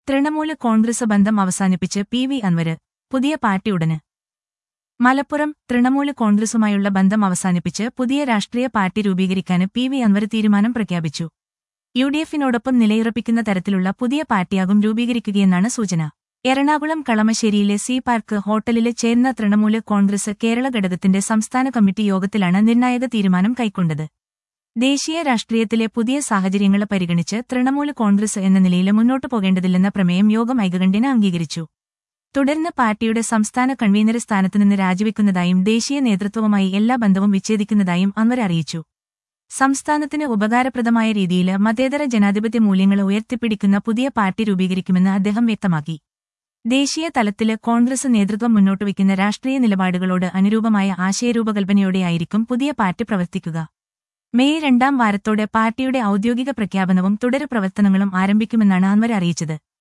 തൃണമൂല് കോൺഗ്രസ് ബന്ധം അവസാനിപ്പിച്ച് P V അൻവര് പുതിയ പാർട്ടി ഉടന് മലപ്പുറം തൃണമൂല് കോൺഗ്രസുമായുള്ള ബന്ധം അവസാനിപ്പിച്ച് പുതിയ രാഷ്ട്രീയ പാർട്ടി രൂപീകരിക്കാൻ പി വി അൻവർ തീരുമാനം പ്രഖ്യാപിച്ചു യു ഡി എഫിനോടൊപ്പം നിലയുറപ്പിക്കുന്ന തരത്തിലുള്ള പുതിയ പാർട്ടിയാകും രൂപീകരിക്കുകയെന്നാണ് സൂചന എറണാകുളം കളമശ്ശേരിയിലെ സി പാർക്ക് ഹോട്ടലിലെ ചേർന്ന തൃണമൂല് കോൺഗ്രസ് കേരള ഘടകത്തിന്റെ സംസ്ഥാന കമ്മിറ്റി യോഗത്തിലാണ് നിർണായക തീരുമാനം കൈക്കൊണ്ടത് ദേശീയ രാഷ്ട്രീയത്തിലെ പുതിയ സാഹചര്യങ്ങൾ പരിഗണിച്ച് തൃണമൂല് കോൺഗ്രസ് എന്ന നിലയിൽ മുന്നോട്ടു പോകേണ്ടതില്ലെന്ന പ്രമേയം യോഗം ഐകകണ്ഠ്യേന അംഗീകരിച്ചു തുടർന്ന് പാർട്ടിയുടെ സംസ്ഥാന കൺവീനർ സ്ഥാനത്തുനിന്ന് രാജിവെക്കുന്നതായും ദേശീയ നേതൃത്വവുമായി എല്ലാ ബന്ധവും വിച്ഛേദിക്കുന്നതായും അൻവർ അറിയിച്ചു സംസ്ഥാനത്തിന് ഉപകാരപ്രദമായ രീതിയിൽ മതേതര ജനാധിപത്യ മൂല്യങ്ങൾ ഉയർത്തിപ്പിടിക്കുന്ന പുതിയ പാർട്ടി രൂപീകരിക്കുമെന്ന് അദ്ദേഹം വ്യക്തമാക്കി ദേശീയ തലത്തില് കോൺഗ്രസ് നേതൃത്വം മുന്നോട്ടുവയ്ക്കുന്ന രാഷ്ട്രീയ നിലപാടുകളോട് അനുരൂപമായ ആശയരൂപകൽപ്പനയോടെയായിരിക്കും പുതിയ പാർട്ടി പ്രവർത്തിക്കുക മെയ് രണ്ടാം വാരത്തോടെ പാർട്ടിയുടെ ഔദ്യോഗിക പ്രഖ്യാപനവും തുടരു പ്രവർത്തനങ്ങളും ആരംഭിക്കുമെന്നാണ് അൻവർ അറിയിച്ചത്